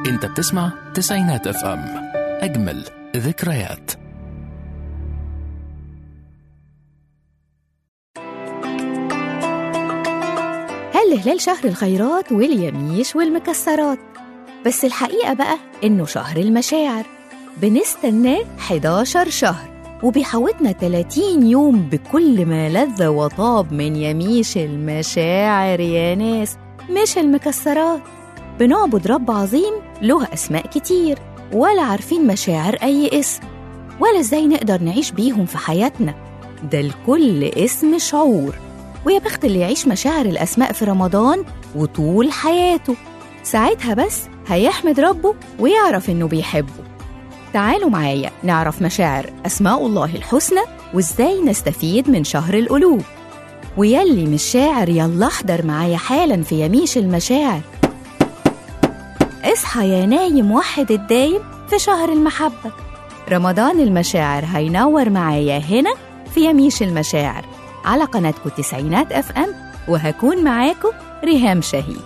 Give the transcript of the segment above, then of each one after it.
انت بتسمع تسعينات اف ام اجمل ذكريات هل هلال شهر الخيرات واليميش والمكسرات بس الحقيقة بقى إنه شهر المشاعر بنستناه 11 شهر وبيحوطنا 30 يوم بكل ما لذ وطاب من يميش المشاعر يا ناس مش المكسرات بنعبد رب عظيم له أسماء كتير ولا عارفين مشاعر أي اسم ولا إزاي نقدر نعيش بيهم في حياتنا ده لكل اسم شعور ويا بخت اللي يعيش مشاعر الأسماء في رمضان وطول حياته ساعتها بس هيحمد ربه ويعرف إنه بيحبه تعالوا معايا نعرف مشاعر أسماء الله الحسنى وإزاي نستفيد من شهر القلوب ويلي مش شاعر يلا احضر معايا حالا في يميش المشاعر اصحى يا نايم وحد الدايم في شهر المحبة رمضان المشاعر هينور معايا هنا في يميش المشاعر على قناتكم تسعينات اف ام وهكون معاكم ريهام شهيد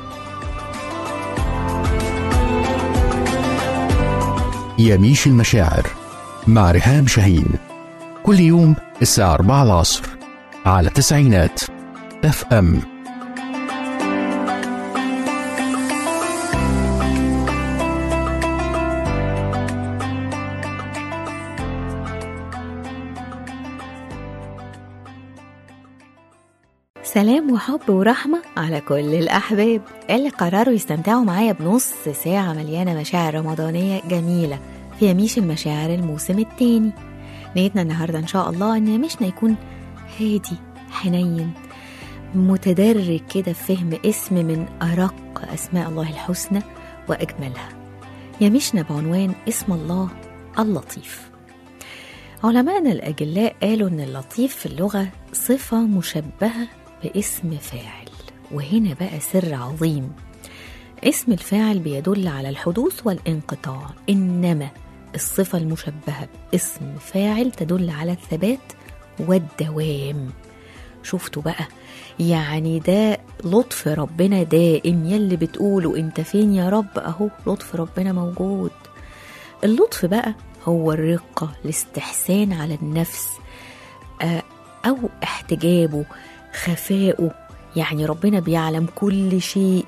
يميش المشاعر مع ريهام شاهين كل يوم الساعة 4 العصر على تسعينات اف ام سلام وحب ورحمة على كل الأحباب اللي قرروا يستمتعوا معايا بنص ساعة مليانة مشاعر رمضانية جميلة في يميش المشاعر الموسم التاني نيتنا النهاردة إن شاء الله إن يميشنا يكون هادي حنين متدرج كده في فهم اسم من أرق أسماء الله الحسنى وأجملها يميشنا بعنوان اسم الله اللطيف علماءنا الأجلاء قالوا إن اللطيف في اللغة صفة مشبهة باسم فاعل وهنا بقى سر عظيم اسم الفاعل بيدل على الحدوث والانقطاع إنما الصفة المشبهة باسم فاعل تدل على الثبات والدوام شفتوا بقى يعني ده لطف ربنا دائم يلي بتقولوا انت فين يا رب اهو لطف ربنا موجود اللطف بقى هو الرقة الاستحسان على النفس آه، أو احتجابه خفائه يعني ربنا بيعلم كل شيء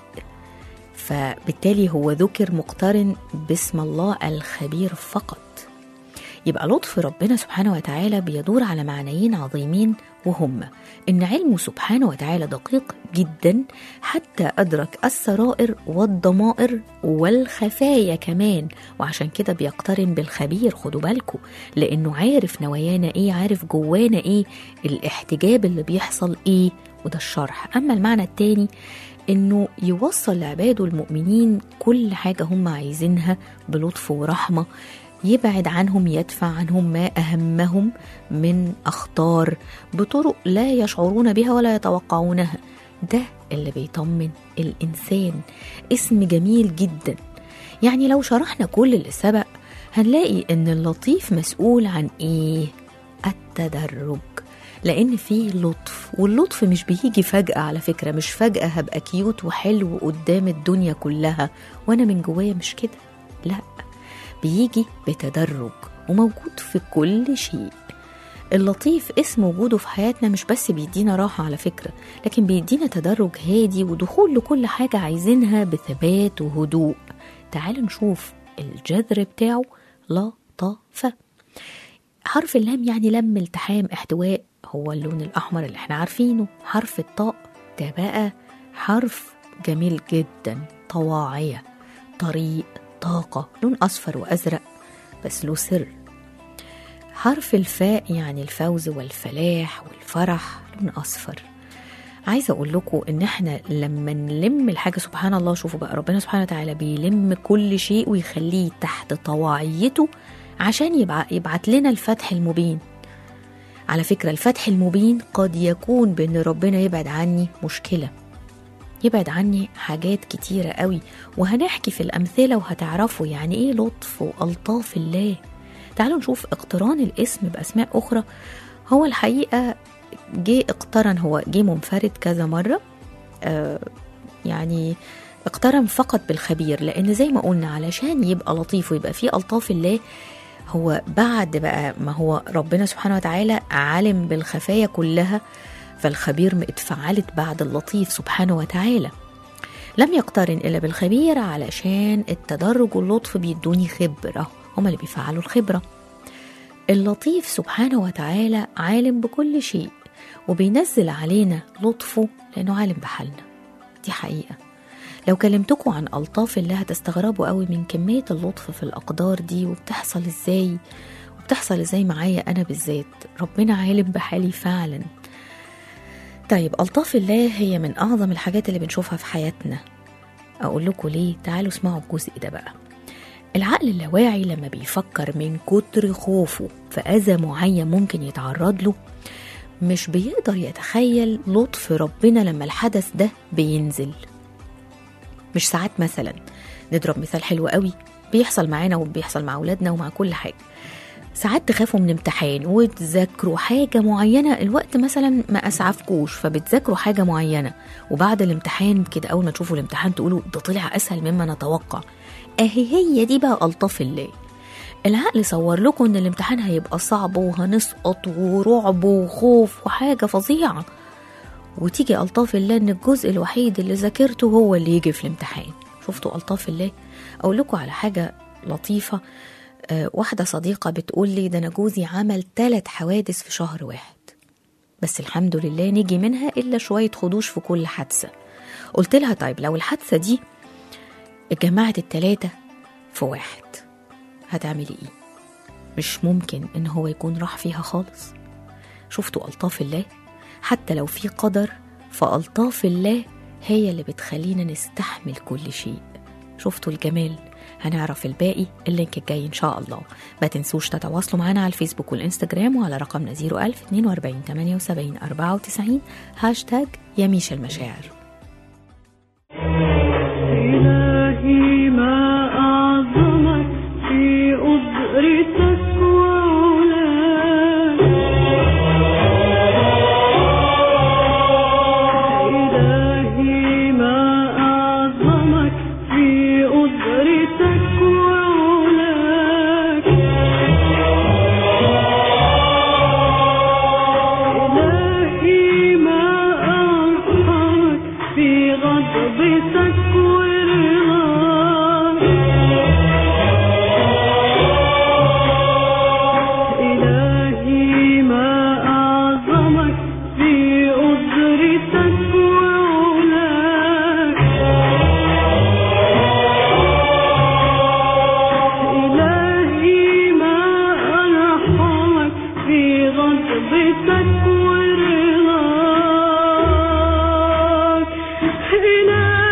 فبالتالي هو ذكر مقترن باسم الله الخبير فقط يبقى لطف ربنا سبحانه وتعالى بيدور على معنيين عظيمين وهما إن علمه سبحانه وتعالى دقيق جدا حتى أدرك السرائر والضمائر والخفايا كمان وعشان كده بيقترن بالخبير خدوا بالكم لأنه عارف نوايانا إيه عارف جوانا إيه الاحتجاب اللي بيحصل إيه وده الشرح أما المعنى التاني إنه يوصل لعباده المؤمنين كل حاجة هم عايزينها بلطف ورحمة يبعد عنهم يدفع عنهم ما أهمهم من أخطار بطرق لا يشعرون بها ولا يتوقعونها ده اللي بيطمن الإنسان اسم جميل جدا يعني لو شرحنا كل اللي سبق هنلاقي إن اللطيف مسؤول عن إيه؟ التدرج لأن فيه لطف واللطف مش بيجي فجأة على فكرة مش فجأة هبقى كيوت وحلو قدام الدنيا كلها وأنا من جوايا مش كده لأ بيجي بتدرج وموجود في كل شيء اللطيف اسم وجوده في حياتنا مش بس بيدينا راحة على فكرة لكن بيدينا تدرج هادي ودخول لكل حاجة عايزينها بثبات وهدوء تعالوا نشوف الجذر بتاعه لطافة حرف اللام يعني لم التحام احتواء هو اللون الأحمر اللي احنا عارفينه حرف الطاء ده بقى حرف جميل جدا طواعية طريق طاقة لون أصفر وأزرق بس له سر حرف الفاء يعني الفوز والفلاح والفرح لون أصفر عايزة أقول لكم إن إحنا لما نلم الحاجة سبحان الله شوفوا بقى ربنا سبحانه وتعالى بيلم كل شيء ويخليه تحت طواعيته عشان يبع- يبعت لنا الفتح المبين على فكرة الفتح المبين قد يكون بأن ربنا يبعد عني مشكلة يبعد عني حاجات كتيرة قوي وهنحكي في الأمثلة وهتعرفوا يعني إيه لطف وألطاف الله تعالوا نشوف اقتران الاسم بأسماء أخرى هو الحقيقة جه اقترن هو جه منفرد كذا مرة آه يعني اقترن فقط بالخبير لان زي ما قلنا علشان يبقى لطيف ويبقى فيه الطاف الله هو بعد بقى ما هو ربنا سبحانه وتعالى عالم بالخفايا كلها فالخبير اتفعلت بعد اللطيف سبحانه وتعالى لم يقترن الا بالخبير علشان التدرج واللطف بيدوني خبره هما اللي بيفعلوا الخبره اللطيف سبحانه وتعالى عالم بكل شيء وبينزل علينا لطفه لانه عالم بحالنا دي حقيقه لو كلمتكم عن ألطاف الله هتستغربوا قوي من كمية اللطف في الأقدار دي وبتحصل ازاي وبتحصل ازاي معايا أنا بالذات ربنا عالم بحالي فعلا طيب ألطاف الله هي من أعظم الحاجات اللي بنشوفها في حياتنا أقول لكم ليه تعالوا اسمعوا الجزء ده بقى العقل اللاواعي لما بيفكر من كتر خوفه في أذى معين ممكن يتعرض له مش بيقدر يتخيل لطف ربنا لما الحدث ده بينزل مش ساعات مثلا نضرب مثال حلو قوي بيحصل معانا وبيحصل مع اولادنا ومع كل حاجه ساعات تخافوا من امتحان وتذاكروا حاجه معينه الوقت مثلا ما اسعفكوش فبتذاكروا حاجه معينه وبعد الامتحان كده اول ما تشوفوا الامتحان تقولوا ده طلع اسهل مما نتوقع اهي هي دي بقى الطاف الله العقل صور لكم ان الامتحان هيبقى صعب وهنسقط ورعب وخوف وحاجه فظيعه وتيجي ألطاف الله إن الجزء الوحيد اللي ذاكرته هو اللي يجي في الامتحان شفتوا ألطاف الله أقول لكم على حاجة لطيفة أه واحدة صديقة بتقول لي ده أنا جوزي عمل ثلاث حوادث في شهر واحد بس الحمد لله نجي منها إلا شوية خدوش في كل حادثة قلت لها طيب لو الحادثة دي اتجمعت التلاتة في واحد هتعملي ايه مش ممكن ان هو يكون راح فيها خالص شفتوا ألطاف الله حتى لو في قدر فألطاف الله هي اللي بتخلينا نستحمل كل شيء شفتوا الجمال هنعرف الباقي اللينك الجاي إن شاء الله ما تنسوش تتواصلوا معنا على الفيسبوك والإنستجرام وعلى رقمنا 01000 42 78 94 هاشتاج يميش المشاعر إلهي ما أعظمك في قدرتك وعلاك إلهي ما أعظمك في قدرتك وعلاك إلهي ما أرحمك في غضبتك ورضاك إلهي ما أعظمك في قدرتك وعلاك إلهي ما أرحمك في غضبتك ورضاك إلهي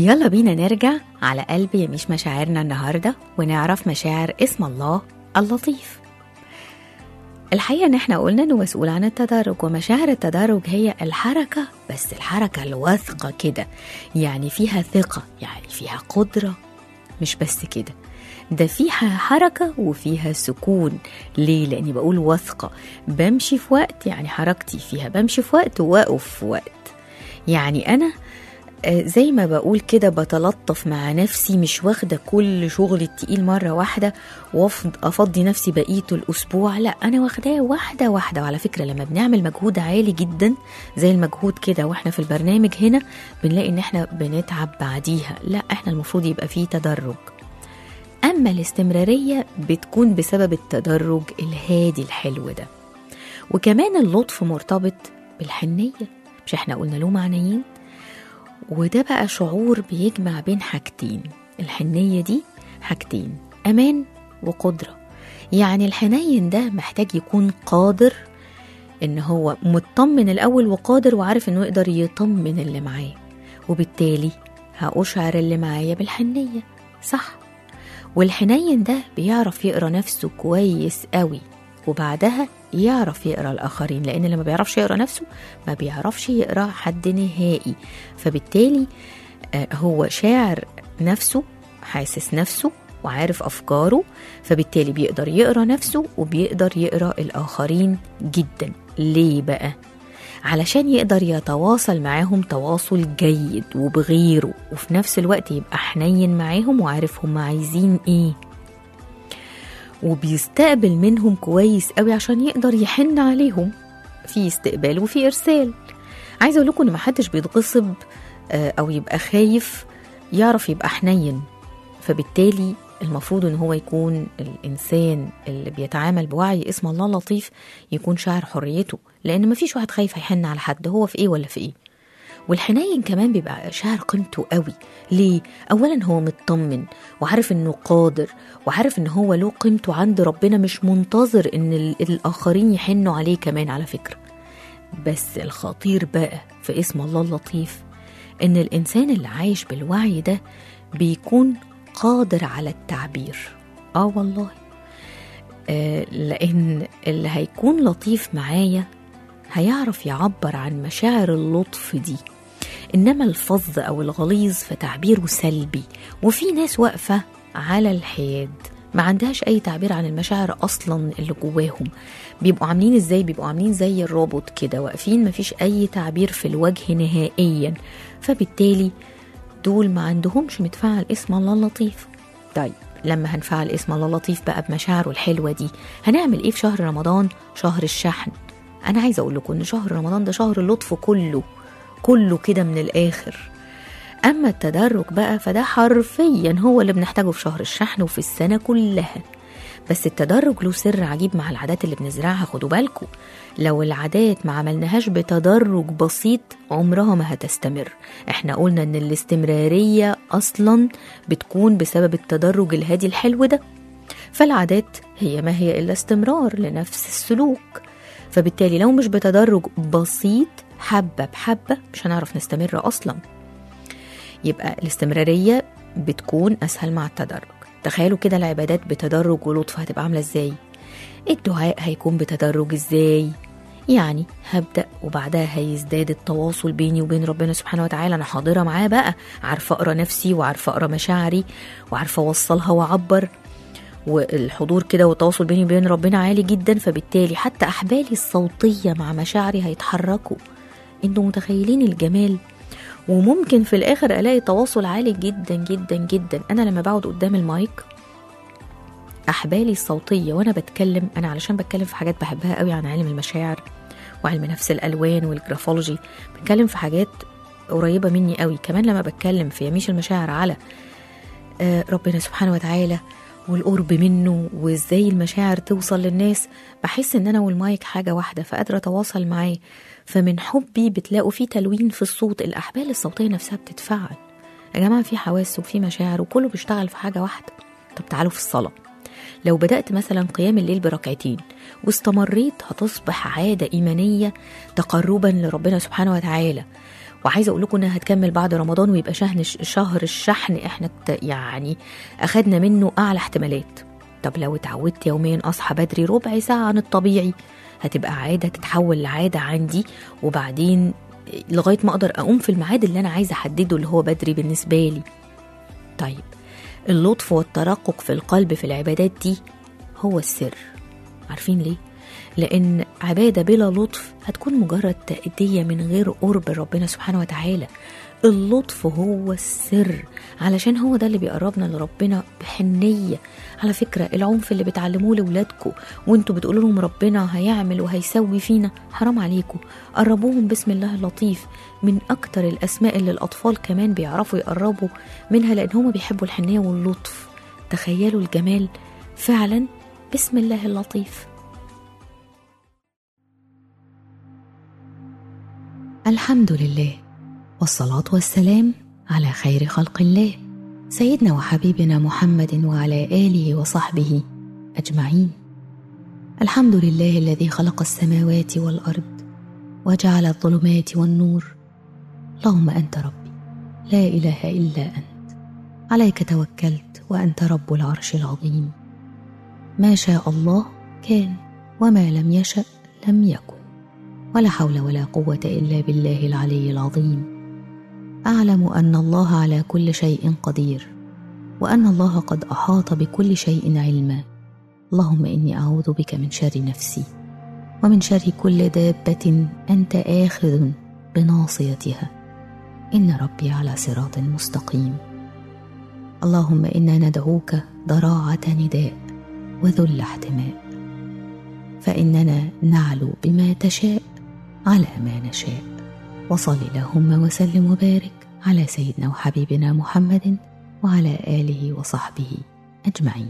يلا بينا نرجع على قلب يميش مشاعرنا النهاردة ونعرف مشاعر اسم الله اللطيف الحقيقة ان احنا قلنا انه مسؤول عن التدرج ومشاعر التدرج هي الحركة بس الحركة الواثقة كده يعني فيها ثقة يعني فيها قدرة مش بس كده ده فيها حركة وفيها سكون ليه؟ لأني بقول واثقة بمشي في وقت يعني حركتي فيها بمشي في وقت وواقف في وقت يعني أنا آه، زي ما بقول كده بتلطف مع نفسي مش واخدة كل شغل التقيل مرة واحدة وأفضي نفسي بقية الأسبوع لا أنا واخداه واحدة واحدة وعلى فكرة لما بنعمل مجهود عالي جدا زي المجهود كده وإحنا في البرنامج هنا بنلاقي إن إحنا بنتعب بعديها لا إحنا المفروض يبقى فيه تدرج أما الاستمرارية بتكون بسبب التدرج الهادي الحلو ده وكمان اللطف مرتبط بالحنية مش احنا قلنا له معنيين وده بقى شعور بيجمع بين حاجتين الحنية دي حاجتين أمان وقدرة يعني الحنين ده محتاج يكون قادر إن هو مطمن الأول وقادر وعارف إنه يقدر يطمن اللي معاه وبالتالي هأشعر اللي معايا بالحنية صح والحنين ده بيعرف يقرا نفسه كويس قوي وبعدها يعرف يقرا الاخرين لان اللي ما بيعرفش يقرا نفسه ما بيعرفش يقرا حد نهائي فبالتالي آه، هو شاعر نفسه حاسس نفسه وعارف افكاره فبالتالي بيقدر يقرا نفسه وبيقدر يقرا الاخرين جدا ليه بقى علشان يقدر يتواصل معاهم تواصل جيد وبغيره وفي نفس الوقت يبقى حنين معاهم وعارف هم عايزين ايه وبيستقبل منهم كويس قوي عشان يقدر يحن عليهم في استقبال وفي ارسال عايزه اقول لكم ان محدش بيتغصب آه، او يبقى خايف يعرف يبقى حنين فبالتالي المفروض ان هو يكون الانسان اللي بيتعامل بوعي اسم الله لطيف يكون شاعر حريته لان مفيش واحد خايف هيحن على حد هو في ايه ولا في ايه والحنين كمان بيبقى شاعر قيمته قوي ليه اولا هو مطمن وعارف انه قادر وعارف ان هو له قيمته عند ربنا مش منتظر ان ال- الاخرين يحنوا عليه كمان على فكره بس الخطير بقى في اسم الله اللطيف ان الانسان اللي عايش بالوعي ده بيكون قادر على التعبير اه والله آه لان اللي هيكون لطيف معايا هيعرف يعبر عن مشاعر اللطف دي انما الفظ او الغليظ فتعبيره سلبي وفي ناس واقفه على الحياد ما عندهاش اي تعبير عن المشاعر اصلا اللي جواهم بيبقوا عاملين ازاي بيبقوا عاملين زي الروبوت كده واقفين مفيش اي تعبير في الوجه نهائيا فبالتالي دول ما عندهمش متفعل اسم الله اللطيف طيب لما هنفعل اسم الله اللطيف بقى بمشاعره الحلوه دي هنعمل ايه في شهر رمضان شهر الشحن انا عايزه اقول لكم ان شهر رمضان ده شهر اللطف كله كله كده من الاخر اما التدرج بقى فده حرفيا هو اللي بنحتاجه في شهر الشحن وفي السنه كلها بس التدرج له سر عجيب مع العادات اللي بنزرعها خدوا بالكم لو العادات ما عملناهاش بتدرج بسيط عمرها ما هتستمر احنا قلنا ان الاستمرارية اصلا بتكون بسبب التدرج الهادي الحلو ده فالعادات هي ما هي الا استمرار لنفس السلوك فبالتالي لو مش بتدرج بسيط حبة بحبة مش هنعرف نستمر اصلا يبقى الاستمرارية بتكون اسهل مع التدرج تخيلوا كده العبادات بتدرج ولطف هتبقى عاملة ازاي الدعاء هيكون بتدرج ازاي يعني هبدأ وبعدها هيزداد التواصل بيني وبين ربنا سبحانه وتعالى أنا حاضرة معاه بقى عارفة أقرأ نفسي وعارفة أقرأ مشاعري وعارفة أوصلها وأعبر والحضور كده والتواصل بيني وبين ربنا عالي جدا فبالتالي حتى أحبالي الصوتية مع مشاعري هيتحركوا انتوا متخيلين الجمال وممكن في الآخر ألاقي تواصل عالي جدا جدا جدا أنا لما بقعد قدام المايك احبالي الصوتيه وانا بتكلم انا علشان بتكلم في حاجات بحبها قوي عن علم المشاعر وعلم نفس الالوان والجرافولوجي بتكلم في حاجات قريبه مني قوي كمان لما بتكلم في يميش المشاعر على آه، ربنا سبحانه وتعالى والقرب منه وازاي المشاعر توصل للناس بحس ان انا والمايك حاجه واحده فقادره اتواصل معاه فمن حبي بتلاقوا في تلوين في الصوت الاحبال الصوتيه نفسها بتتفعل يا جماعه في حواس وفي مشاعر وكله بيشتغل في حاجه واحده طب تعالوا في الصلاه لو بدأت مثلا قيام الليل بركعتين واستمريت هتصبح عادة إيمانية تقربا لربنا سبحانه وتعالى وعايزه اقول لكم انها هتكمل بعد رمضان ويبقى شهر شهر الشحن احنا ت- يعني اخدنا منه اعلى احتمالات طب لو اتعودت يوميا اصحى بدري ربع ساعه عن الطبيعي هتبقى عاده تتحول لعاده عندي وبعدين لغايه ما اقدر اقوم في الميعاد اللي انا عايزه احدده اللي هو بدري بالنسبه لي طيب اللطف والترقق في القلب في العبادات دي هو السر عارفين ليه لان عباده بلا لطف هتكون مجرد تاديه من غير قرب ربنا سبحانه وتعالى اللطف هو السر علشان هو ده اللي بيقربنا لربنا بحنيه على فكره العنف اللي بتعلموه لاولادكم وانتوا بتقولوا لهم ربنا هيعمل وهيسوي فينا حرام عليكم قربوهم بسم الله اللطيف من اكتر الاسماء اللي الاطفال كمان بيعرفوا يقربوا منها لان هم بيحبوا الحنيه واللطف تخيلوا الجمال فعلا بسم الله اللطيف الحمد لله والصلاة والسلام على خير خلق الله سيدنا وحبيبنا محمد وعلى آله وصحبه أجمعين الحمد لله الذي خلق السماوات والأرض وجعل الظلمات والنور اللهم أنت ربي لا إله إلا أنت عليك توكلت وأنت رب العرش العظيم ما شاء الله كان وما لم يشأ لم يكن ولا حول ولا قوة إلا بالله العلي العظيم أعلم أن الله على كل شيء قدير وأن الله قد أحاط بكل شيء علما اللهم إني أعوذ بك من شر نفسي ومن شر كل دابة أنت آخذ بناصيتها إن ربي على صراط مستقيم اللهم إنا ندعوك ضراعة نداء وذل احتماء فإننا نعلو بما تشاء على ما نشاء وصل اللهم وسلم وبارك على سيدنا وحبيبنا محمد وعلى آله وصحبه أجمعين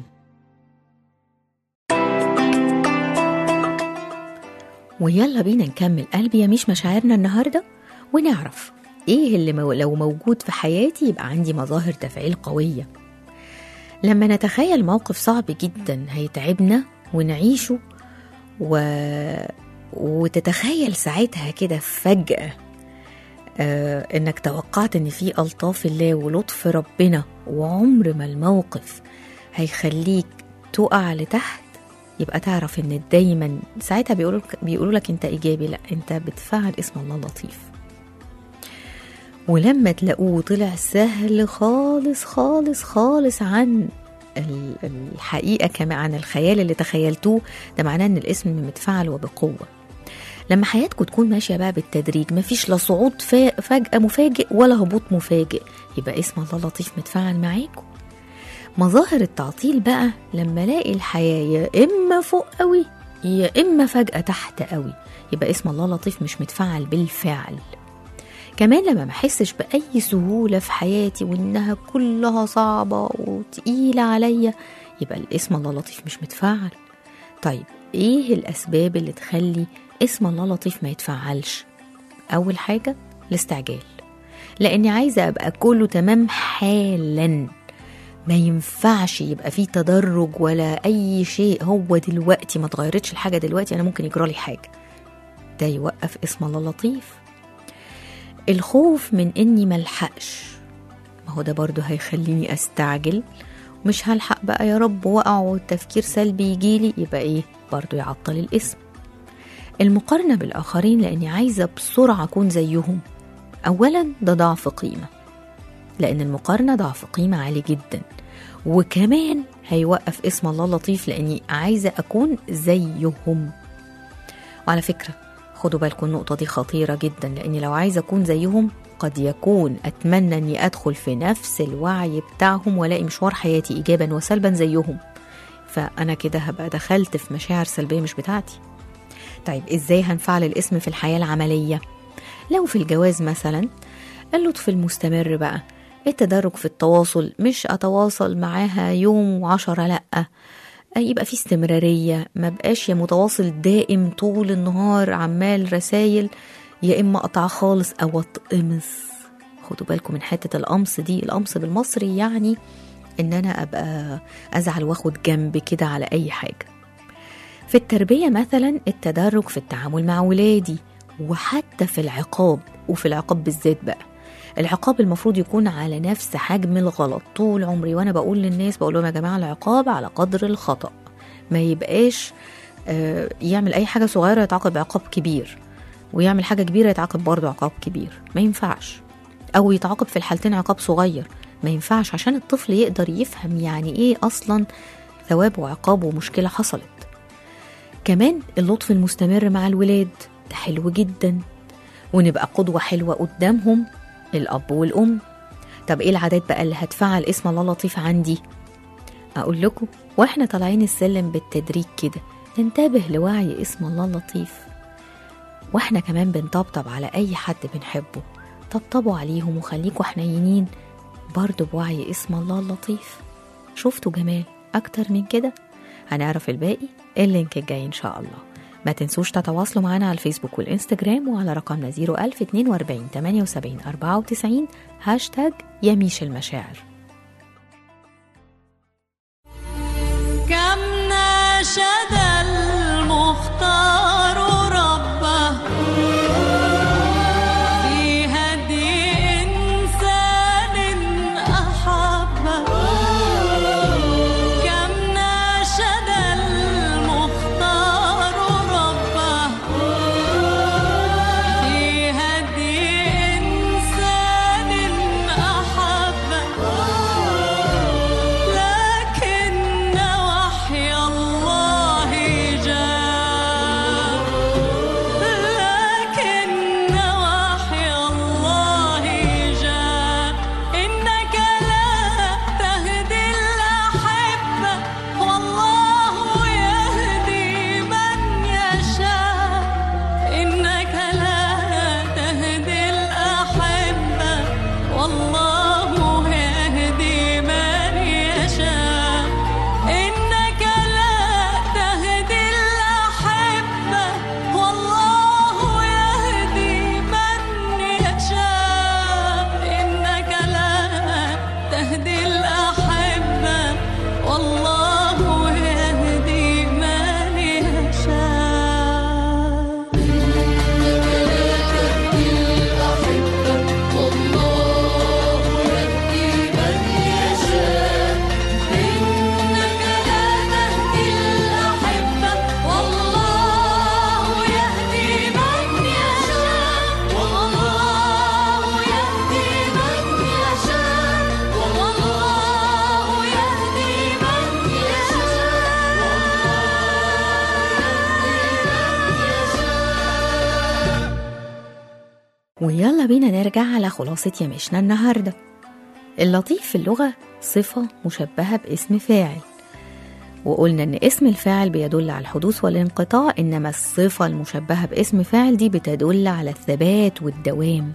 ويلا بينا نكمل قلبي يميش مشاعرنا النهاردة ونعرف ايه اللي مو لو موجود في حياتي يبقى عندي مظاهر تفعيل قوية لما نتخيل موقف صعب جدا هيتعبنا ونعيشه و... وتتخيل ساعتها كده فجأة آه انك توقعت ان في الطاف الله ولطف ربنا وعمر ما الموقف هيخليك تقع لتحت يبقى تعرف ان دايما ساعتها بيقولوا لك بيقولوا لك انت ايجابي لا انت بتفعل اسم الله لطيف ولما تلاقوه طلع سهل خالص خالص خالص عن ال- الحقيقه كما عن الخيال اللي تخيلتوه ده معناه ان الاسم متفعل وبقوه لما حياتكم تكون ماشيه بقى بالتدريج مفيش لا صعود فا- فجاه مفاجئ ولا هبوط مفاجئ يبقى اسم الله لطيف متفعل معاكم مظاهر التعطيل بقى لما الاقي الحياه يا اما فوق قوي يا اما فجاه تحت قوي يبقى اسم الله لطيف مش متفعل بالفعل كمان لما ما احسش باي سهوله في حياتي وانها كلها صعبه وتقيله عليا يبقى الاسم الله لطيف مش متفعل طيب ايه الاسباب اللي تخلي اسم الله لطيف ما يتفعلش اول حاجه الاستعجال لاني عايزه ابقى كله تمام حالا ما ينفعش يبقى فيه تدرج ولا اي شيء هو دلوقتي ما اتغيرتش الحاجه دلوقتي انا ممكن يجرى لي حاجه ده يوقف اسم الله لطيف الخوف من اني ملحقش ما هو ده برضو هيخليني استعجل مش هلحق بقى يا رب واقع والتفكير سلبي يجيلي يبقى ايه برضو يعطل الاسم المقارنة بالآخرين لأني عايزة بسرعة أكون زيهم أولا ده ضعف قيمة لأن المقارنة ضعف قيمة عالي جدا وكمان هيوقف اسم الله لطيف لأني عايزة أكون زيهم وعلى فكرة خدوا بالكم النقطة دي خطيرة جدا لأني لو عايزة أكون زيهم قد يكون أتمنى أني أدخل في نفس الوعي بتاعهم وألاقي مشوار حياتي إيجابا وسلبا زيهم فأنا كده هبقى دخلت في مشاعر سلبية مش بتاعتي طيب إزاي هنفعل الاسم في الحياة العملية لو في الجواز مثلا اللطف المستمر بقى التدرج في التواصل مش أتواصل معاها يوم وعشرة لأ يبقى في استمرارية ما بقاش يا متواصل دائم طول النهار عمال رسايل يا إما أقطع خالص أو أتقمص خدوا بالكم من حتة القمص دي القمص بالمصري يعني إن أنا أبقى أزعل وأخد جنب كده على أي حاجة في التربية مثلا التدرج في التعامل مع ولادي وحتى في العقاب وفي العقاب بالذات بقى العقاب المفروض يكون على نفس حجم الغلط طول عمري وانا بقول للناس بقول لهم يا جماعه العقاب على قدر الخطا ما يبقاش آه، يعمل اي حاجه صغيره يتعاقب عقاب كبير ويعمل حاجه كبيره يتعاقب برضه عقاب كبير ما ينفعش او يتعاقب في الحالتين عقاب صغير ما ينفعش عشان الطفل يقدر يفهم يعني ايه اصلا ثواب وعقاب ومشكله حصلت كمان اللطف المستمر مع الولاد ده حلو جدا ونبقى قدوة حلوة قدامهم الأب والأم طب إيه العادات بقى اللي هتفعل اسم الله لطيف عندي أقول لكم وإحنا طالعين السلم بالتدريج كده ننتبه لوعي اسم الله اللطيف وإحنا كمان بنطبطب على أي حد بنحبه طبطبوا عليهم وخليكوا حنينين برضه بوعي اسم الله اللطيف شفتوا جمال أكتر من كده هنعرف الباقي اللينك الجاي إن شاء الله ما تنسوش تتواصلوا معنا على الفيسبوك والإنستجرام وعلى رقمنا 01042 78 94 هاشتاج يميش المشاعر كم ناشد المختار ربه في هدي إنسان أحبه كم ناشد المختار ربه في هدي إنسان أحبه لكن وحي الله جاء لكن وحي الله جاء إنك لا تهدي الأحبة والله يهدي من يشاء إنك لا تهدي الأحبة والله يهدي من يشاء إنك لا تهدي الأحبة والله يهدي من يشاء إنك لا تهدي الأحبة والله يهدي من يشاء إنك لا تهدي الأحبة والله يهدي من يشاء والله يهدي من يشاء والله يهدي من يشاء ويلا بينا نرجع على خلاصة يمشنا النهاردة اللطيف في اللغة صفة مشبهة باسم فاعل وقلنا إن اسم الفاعل بيدل على الحدوث والانقطاع إنما الصفة المشبهة باسم فاعل دي بتدل على الثبات والدوام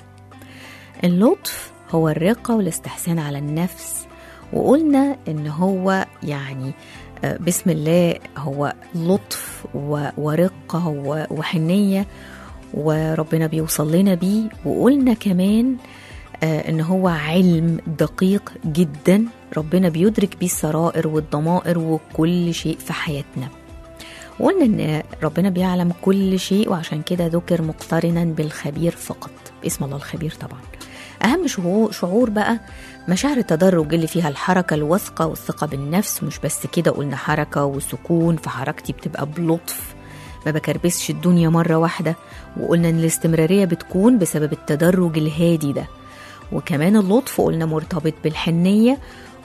اللطف هو الرقة والاستحسان على النفس وقلنا إن هو يعني آه، بسم الله هو لطف و- ورقة و- وحنية وربنا بيوصل لنا بيه وقلنا كمان آه، ان هو علم دقيق جدا ربنا بيدرك بيه السرائر والضمائر وكل شيء في حياتنا وقلنا ان ربنا بيعلم كل شيء وعشان كده ذكر مقترنا بالخبير فقط اسم الله الخبير طبعا اهم شعور, شعور بقى مشاعر التدرج اللي فيها الحركه الواثقه والثقه بالنفس مش بس كده قلنا حركه وسكون فحركتي بتبقى بلطف ما بكربسش الدنيا مره واحده وقلنا ان الاستمراريه بتكون بسبب التدرج الهادي ده وكمان اللطف قلنا مرتبط بالحنيه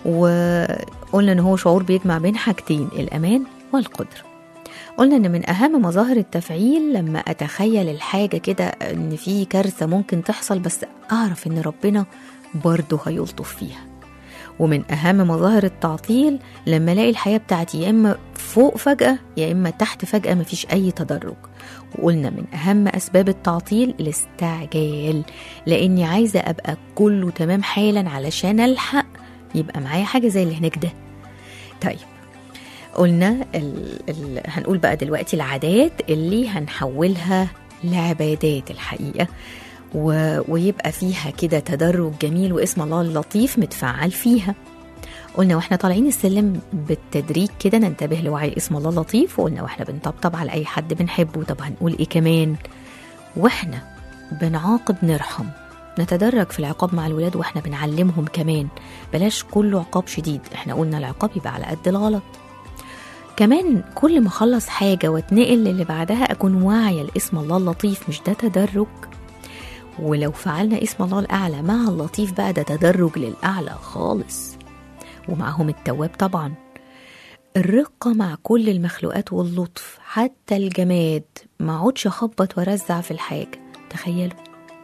وقلنا ان هو شعور بيجمع بين حاجتين الامان والقدره قلنا ان من اهم مظاهر التفعيل لما اتخيل الحاجه كده ان في كارثه ممكن تحصل بس اعرف ان ربنا برضه هيلطف فيها ومن اهم مظاهر التعطيل لما الاقي الحياه بتاعتي يا اما فوق فجاه يا اما تحت فجاه مفيش اي تدرج وقلنا من اهم اسباب التعطيل الاستعجال لاني عايزه ابقى كله تمام حالا علشان الحق يبقى معايا حاجه زي اللي هناك ده طيب قلنا ال... ال... هنقول بقى دلوقتي العادات اللي هنحولها لعبادات الحقيقه و... ويبقى فيها كده تدرج جميل واسم الله اللطيف متفعل فيها قلنا واحنا طالعين السلم بالتدريج كده ننتبه لوعي اسم الله اللطيف وقلنا واحنا بنطبطب على اي حد بنحبه طب هنقول ايه كمان واحنا بنعاقب نرحم نتدرج في العقاب مع الولاد واحنا بنعلمهم كمان بلاش كله عقاب شديد احنا قلنا العقاب يبقى على قد الغلط كمان كل ما اخلص حاجة واتنقل للي بعدها اكون واعية لاسم الله اللطيف مش ده تدرج ولو فعلنا اسم الله الاعلى مع اللطيف بقى ده تدرج للاعلى خالص ومعهم التواب طبعا الرقة مع كل المخلوقات واللطف حتى الجماد ما اقعدش اخبط وارزع في الحاجة تخيلوا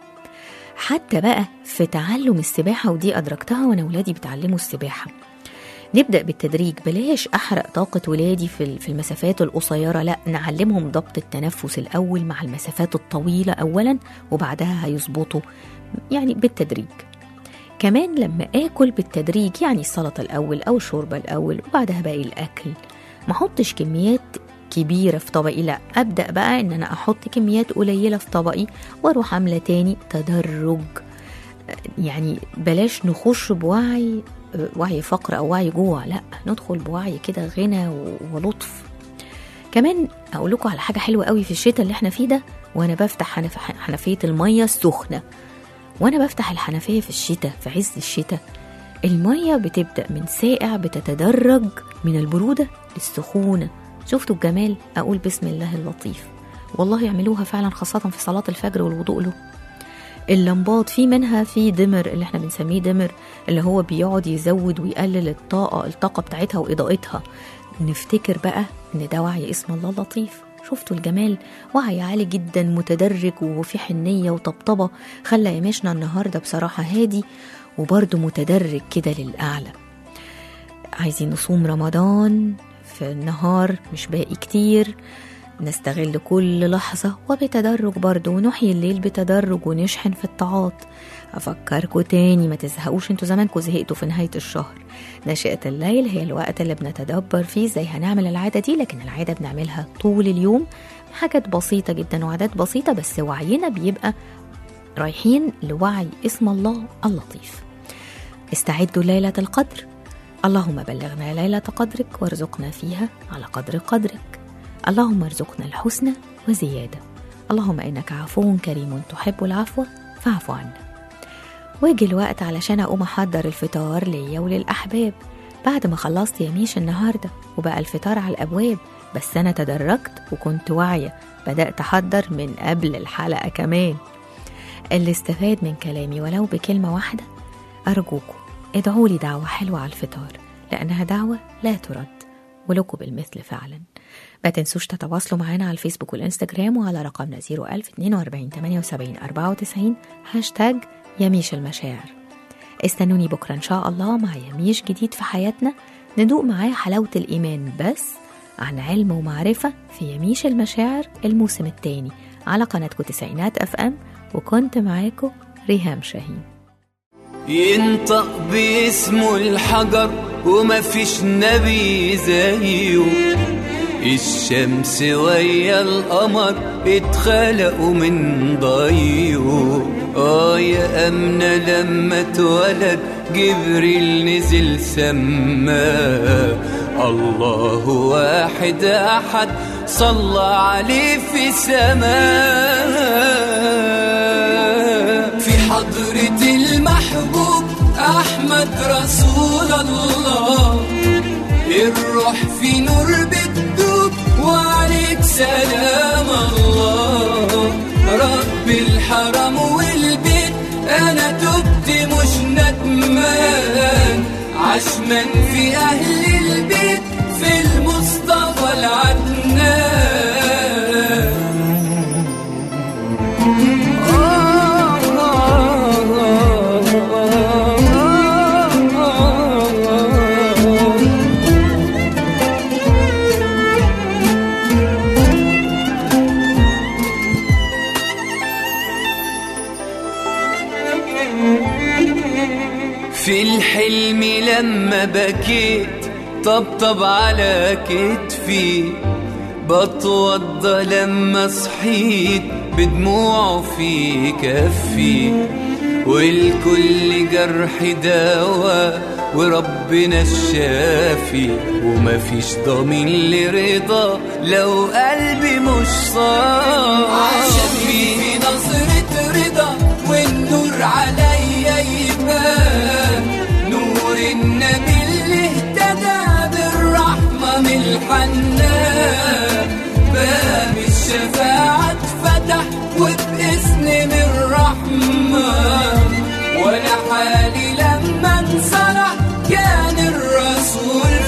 حتى بقى في تعلم السباحة ودي أدركتها وأنا ولادي بيتعلموا السباحة نبدأ بالتدريج بلاش أحرق طاقة ولادي في في المسافات القصيرة لا نعلمهم ضبط التنفس الأول مع المسافات الطويلة أولا وبعدها هيظبطوا يعني بالتدريج كمان لما آكل بالتدريج يعني السلطة الأول أو الشوربة الأول وبعدها باقي الأكل ما أحطش كميات كبيرة في طبقي لا أبدأ بقى إن أنا أحط كميات قليلة في طبقي وأروح عاملة تاني تدرج يعني بلاش نخش بوعي وعي فقر أو وعي جوع لا ندخل بوعي كده غنى و- ولطف كمان أقول لكم على حاجة حلوة قوي في الشتاء اللي احنا فيه ده وأنا بفتح حنف- حنفية المية السخنة وأنا بفتح الحنفية في الشتاء في عز الشتاء المية بتبدأ من ساقع بتتدرج من البرودة للسخونة شفتوا الجمال أقول بسم الله اللطيف والله يعملوها فعلا خاصة في صلاة الفجر والوضوء له اللمبات في منها في دمر اللي احنا بنسميه دمر اللي هو بيقعد يزود ويقلل الطاقة الطاقة بتاعتها وإضاءتها نفتكر بقى إن ده وعي اسم الله اللطيف شفتوا الجمال وعي عالي جدا متدرج وفي حنية وطبطبة خلى يمشنا النهاردة بصراحة هادي وبرضه متدرج كده للأعلى عايزين نصوم رمضان في النهار مش باقي كتير نستغل كل لحظة وبتدرج برضه ونحيي الليل بتدرج ونشحن في الطاعات أفكركوا تاني ما تزهقوش انتوا زمانكوا زهقتوا في نهاية الشهر نشأة الليل هي الوقت اللي بنتدبر فيه ازاي هنعمل العادة دي لكن العادة بنعملها طول اليوم حاجات بسيطة جدا وعادات بسيطة بس وعينا بيبقى رايحين لوعي اسم الله اللطيف استعدوا ليلة القدر اللهم بلغنا ليلة قدرك وارزقنا فيها على قدر قدرك اللهم ارزقنا الحسنى وزيادة اللهم إنك عفو كريم تحب العفو فاعف عنا ويجي الوقت علشان أقوم أحضر الفطار ليا وللأحباب بعد ما خلصت يميش النهاردة وبقى الفطار على الأبواب بس أنا تدرجت وكنت واعية بدأت أحضر من قبل الحلقة كمان اللي استفاد من كلامي ولو بكلمة واحدة أرجوكم ادعوا لي دعوة حلوة على الفطار لأنها دعوة لا ترد ولكم بالمثل فعلا ما تنسوش تتواصلوا معنا على الفيسبوك والإنستجرام وعلى رقمنا 01042 78 94 هاشتاج يميش المشاعر استنوني بكرة إن شاء الله مع يميش جديد في حياتنا ندوق معاه حلاوة الإيمان بس عن علم ومعرفة في يميش المشاعر الموسم الثاني على قناتكم تسعينات أف أم وكنت معاكم ريهام شاهين ينطق باسمه الحجر وما فيش نبي زيه الشمس ويا القمر اتخلقوا من ضيه اه يا أمنة لما اتولد جبريل نزل سما الله واحد أحد صلى عليه في سماء في حضرة المحبوب أحمد رسول الله الروح في نور بتدوب وعليك سلام الله رب الحرم والبيت أنا تبت مش ندمان عشمان في أهل البيت في المصطفى العدنان في الحلم لما بكيت طبطب على كتفي بتوضى لما صحيت بدموعه في كفي والكل جرح دوا وربنا الشافي ومفيش ضمين لرضا لو قلبي مش صافي عشان في نظرة رضا والنور عليا يبان نور النبي اللي اهتدى بالرحمة من الحنان باب الشفاعة اتفتح وباسم من الرحمن وانا حالي لما انصرح كان الرسول